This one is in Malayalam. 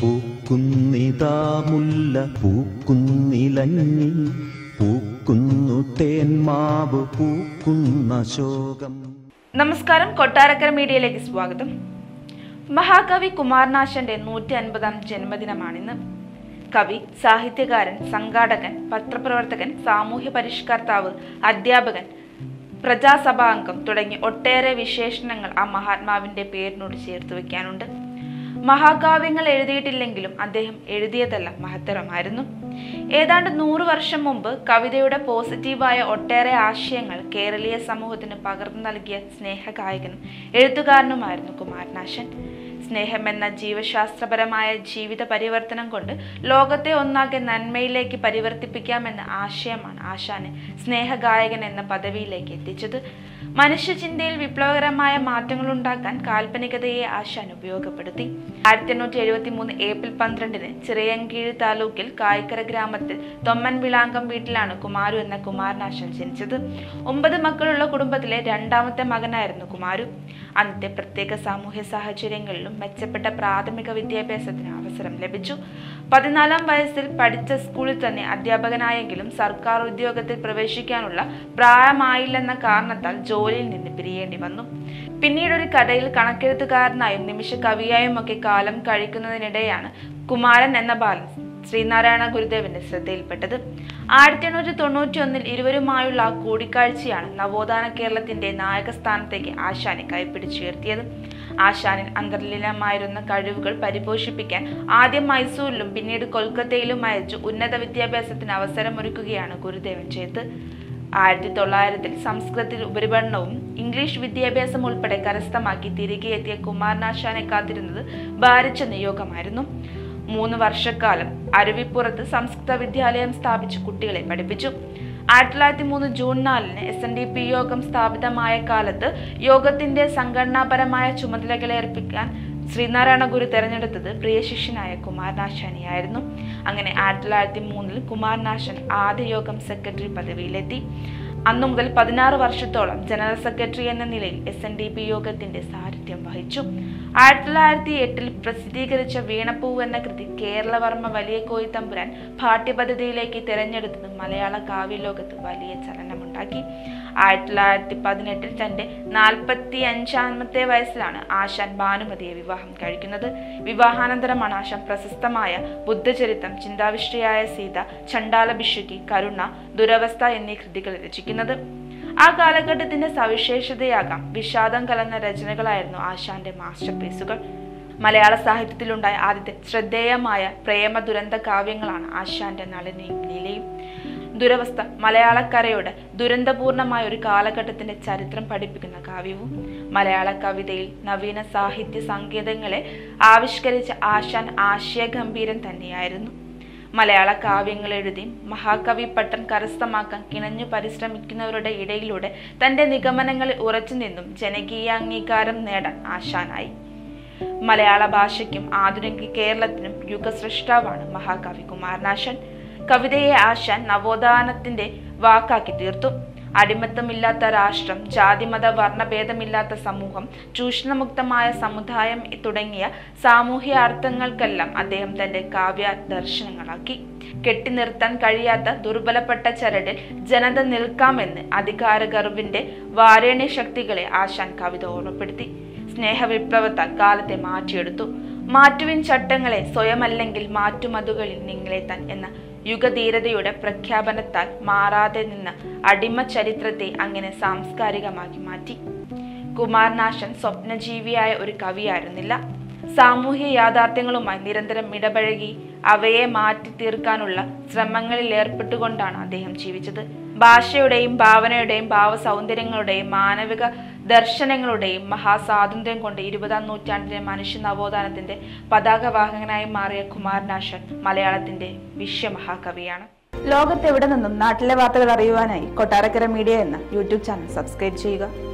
പൂക്കുന്നിതാ മുല്ല പൂക്കുന്നിലഞ്ഞി പൂക്കുന്നു തേന്മാവ് പൂക്കുന്ന ശോകം നമസ്കാരം കൊട്ടാരക്കര മീഡിയയിലേക്ക് സ്വാഗതം മഹാകവി കുമാരനാശന്റെ നൂറ്റി അൻപതാം ജന്മദിനമാണിന്ന് കവി സാഹിത്യകാരൻ സംഘാടകൻ പത്രപ്രവർത്തകൻ സാമൂഹ്യ പരിഷ്കർത്താവ് അധ്യാപകൻ പ്രജാസഭാ അംഗം തുടങ്ങി ഒട്ടേറെ വിശേഷണങ്ങൾ ആ മഹാത്മാവിന്റെ പേരിനോട് ചേർത്ത് വെക്കാനുണ്ട് മഹാകാവ്യങ്ങൾ എഴുതിയിട്ടില്ലെങ്കിലും അദ്ദേഹം എഴുതിയതല്ല മഹത്തരമായിരുന്നു ഏതാണ്ട് നൂറു വർഷം മുമ്പ് കവിതയുടെ പോസിറ്റീവായ ഒട്ടേറെ ആശയങ്ങൾ കേരളീയ സമൂഹത്തിന് പകർന്നു നൽകിയ സ്നേഹഗായകനും എഴുത്തുകാരനുമായിരുന്നു കുമാരനാശൻ സ്നേഹം എന്ന ജീവശാസ്ത്രപരമായ ജീവിത പരിവർത്തനം കൊണ്ട് ലോകത്തെ ഒന്നാകെ നന്മയിലേക്ക് പരിവർത്തിപ്പിക്കാമെന്ന ആശയമാണ് ആശാനെ സ്നേഹഗായകൻ എന്ന പദവിയിലേക്ക് എത്തിച്ചത് മനുഷ്യചിന്തയിൽ വിപ്ലവകരമായ മാറ്റങ്ങൾ ഉണ്ടാക്കാൻ കാൽപ്പനികതയെ ആശാൻ ഉപയോഗപ്പെടുത്തി ആയിരത്തി എണ്ണൂറ്റി എഴുപത്തി മൂന്ന് ഏപ്രിൽ പന്ത്രണ്ടിന് ചിറയൻകീഴ് താലൂക്കിൽ കായ്ക്കര ഗ്രാമത്തിൽ തൊമ്മൻ വിളാങ്കം വീട്ടിലാണ് കുമാരു എന്ന കുമാരനാശൻ ജനിച്ചത് ഒമ്പത് മക്കളുള്ള കുടുംബത്തിലെ രണ്ടാമത്തെ മകനായിരുന്നു കുമാരു അന്നത്തെ പ്രത്യേക സാമൂഹ്യ സാഹചര്യങ്ങളിലും മെച്ചപ്പെട്ട പ്രാഥമിക വിദ്യാഭ്യാസത്തിന് അവസരം ലഭിച്ചു പതിനാലാം വയസ്സിൽ പഠിച്ച സ്കൂളിൽ തന്നെ അധ്യാപകനായെങ്കിലും സർക്കാർ ഉദ്യോഗത്തിൽ പ്രവേശിക്കാനുള്ള പ്രായമായില്ലെന്ന കാരണത്താൽ ജോലിയിൽ നിന്ന് പിരിയേണ്ടി വന്നു പിന്നീട് ഒരു കഥയിൽ കണക്കെഴുത്തുകാരനായും നിമിഷ കവിയായും ഒക്കെ കാലം കഴിക്കുന്നതിനിടെയാണ് കുമാരൻ എന്ന ബാലൻ ശ്രീനാരായണ ഗുരുദേവന്റെ ശ്രദ്ധയിൽപ്പെട്ടത് ആയിരത്തി എണ്ണൂറ്റി തൊണ്ണൂറ്റി ഒന്നിൽ ഇരുവരുമായുള്ള ആ കൂടിക്കാഴ്ചയാണ് നവോത്ഥാന കേരളത്തിന്റെ നായകസ്ഥാനത്തേക്ക് ആശാനെ കൈപ്പിടിച്ചുയർത്തിയത് ആശാനിൽ അന്തർലീനമായിരുന്ന കഴിവുകൾ പരിപോഷിപ്പിക്കാൻ ആദ്യം മൈസൂരിലും പിന്നീട് കൊൽക്കത്തയിലും അയച്ചു ഉന്നത വിദ്യാഭ്യാസത്തിന് അവസരമൊരുക്കുകയാണ് ഗുരുദേവൻ ചെയ്തത് ആയിരത്തി തൊള്ളായിരത്തിൽ സംസ്കൃതത്തിൽ ഉപരിപഠനവും ഇംഗ്ലീഷ് വിദ്യാഭ്യാസം ഉൾപ്പെടെ കരസ്ഥമാക്കി തിരികെ എത്തിയ കുമാരനാശാനെ കാത്തിരുന്നത് ഭാരിച്ച നിയോഗമായിരുന്നു മൂന്ന് വർഷക്കാലം അരുവിപ്പുറത്ത് സംസ്കൃത വിദ്യാലയം സ്ഥാപിച്ച് കുട്ടികളെ പഠിപ്പിച്ചു ആയിരത്തി തൊള്ളായിരത്തി മൂന്ന് ജൂൺ നാലിന് എസ് എൻ ഡി പി യോഗം സ്ഥാപിതമായ കാലത്ത് യോഗത്തിന്റെ സംഘടനാപരമായ ചുമതലകളെ ഏർപ്പിക്കാൻ ശ്രീനാരായണ ഗുരു തെരഞ്ഞെടുത്തത് പ്രിയ ശിഷ്യനായ കുമാരനാശാനെയായിരുന്നു അങ്ങനെ ആയിരത്തി തൊള്ളായിരത്തി മൂന്നിൽ കുമാരനാശൻ ആദ്യ യോഗം സെക്രട്ടറി പദവിയിലെത്തി അന്നു മുതൽ പതിനാറ് വർഷത്തോളം ജനറൽ സെക്രട്ടറി എന്ന നിലയിൽ എസ് എൻ ഡി പി യോഗത്തിന്റെ സാരഥ്യം വഹിച്ചു ആയിരത്തി തൊള്ളായിരത്തി എട്ടിൽ പ്രസിദ്ധീകരിച്ച വീണപ്പൂവ് എന്ന കൃതി കേരളവർമ്മ വലിയ കോയി തമ്പുരാൻ പാഠ്യപദ്ധതിയിലേക്ക് തിരഞ്ഞെടുത്തത് മലയാള കാവ്യലോകത്ത് വലിയ ചലനമുണ്ടാക്കി ആയിരത്തി തൊള്ളായിരത്തി പതിനെട്ടിൽ തന്റെ നാൽപ്പത്തി അഞ്ചാമത്തെ വയസ്സിലാണ് ആശാൻ ഭാനുമതിയെ വിവാഹം കഴിക്കുന്നത് വിവാഹാനന്തരമാണ് ആശാൻ പ്രശസ്തമായ ബുദ്ധചരിത്രം ചിന്താവിഷ്ടയായ സീത ചണ്ടാലഭിഷുകി കരുണ ദുരവസ്ഥ എന്നീ കൃതികൾ രചിക്കുന്നത് ആ കാലഘട്ടത്തിന്റെ സവിശേഷതയാകാം വിഷാദം കലർന്ന രചനകളായിരുന്നു ആശാന്റെ മാസ്റ്റർ പീസുകൾ മലയാള സാഹിത്യത്തിലുണ്ടായ ആദ്യത്തെ ശ്രദ്ധേയമായ പ്രേമ ദുരന്ത കാവ്യങ്ങളാണ് ആശാന്റെ നളിനിയും ലീലയും ദുരവസ്ഥ മലയാളക്കരയുടെ ദുരന്തപൂർണമായ ഒരു കാലഘട്ടത്തിന്റെ ചരിത്രം പഠിപ്പിക്കുന്ന കാവ്യവും മലയാള കവിതയിൽ നവീന സാഹിത്യ സങ്കേതങ്ങളെ ആവിഷ്കരിച്ച ആശാൻ ആശയഗംഭീരൻ തന്നെയായിരുന്നു മലയാള കാവ്യങ്ങൾ എഴുതി മഹാകവി പട്ടം കരസ്ഥമാക്കാൻ കിണഞ്ഞു പരിശ്രമിക്കുന്നവരുടെ ഇടയിലൂടെ തന്റെ നിഗമനങ്ങളിൽ ഉറച്ചു നിന്നും ജനകീയ അംഗീകാരം നേടാൻ ആശാനായി മലയാള ഭാഷയ്ക്കും ആധുനിക കേരളത്തിനും യുഗസൃഷ്ടാവാണ് മഹാകവി കുമാരനാശൻ കവിതയെ ആശാൻ നവോത്ഥാനത്തിന്റെ വാക്കാക്കി തീർത്തു അടിമത്തമില്ലാത്ത രാഷ്ട്രം ജാതിമത വർണ്ണഭേദമില്ലാത്ത സമൂഹം ചൂഷണമുക്തമായ സമുദായം തുടങ്ങിയ സാമൂഹ്യ അർത്ഥങ്ങൾക്കെല്ലാം അദ്ദേഹം തന്റെ കാവ്യ ദർശനങ്ങളാക്കി കെട്ടിനിർത്താൻ കഴിയാത്ത ദുർബലപ്പെട്ട ചരടിൽ ജനത നിൽക്കാമെന്ന് അധികാരഗർവിന്റെ വാരേണ്യ ശക്തികളെ ആശാൻ കവിത ഓർമ്മപ്പെടുത്തി സ്നേഹവിപ്ലവത്താൽ കാലത്തെ മാറ്റിയെടുത്തു മാറ്റുവിൻ ചട്ടങ്ങളെ സ്വയമല്ലെങ്കിൽ മാറ്റുമതുകളിൽ നിങ്ങളെത്താൻ എന്ന യുഗധീരതയുടെ പ്രഖ്യാപനത്താൽ മാറാതെ നിന്ന അടിമ ചരിത്രത്തെ അങ്ങനെ സാംസ്കാരികമാക്കി മാറ്റി കുമാരനാശൻ സ്വപ്നജീവിയായ ഒരു കവിയായിരുന്നില്ല സാമൂഹ്യ യാഥാർത്ഥ്യങ്ങളുമായി നിരന്തരം ഇടപഴകി അവയെ മാറ്റി തീർക്കാനുള്ള ശ്രമങ്ങളിൽ ഏർപ്പെട്ടുകൊണ്ടാണ് അദ്ദേഹം ജീവിച്ചത് ഭാഷയുടെയും ഭാവനയുടെയും ഭാവസൗന്ദര്യങ്ങളുടെയും മാനവിക ദർശനങ്ങളുടെയും മഹാസ്വാതന്ത്ര്യം കൊണ്ട് ഇരുപതാം നൂറ്റാണ്ടിലെ മനുഷ്യ നവോത്ഥാനത്തിന്റെ പതാകവാഹകനായി മാറിയ കുമാരനാശൻ മലയാളത്തിന്റെ വിശ്വമഹാകവിയാണ് ലോകത്തെവിടെ നിന്നും നാട്ടിലെ വാർത്തകൾ അറിയുവാനായി കൊട്ടാരക്കര മീഡിയ എന്ന യൂട്യൂബ് ചാനൽ സബ്സ്ക്രൈബ് ചെയ്യുക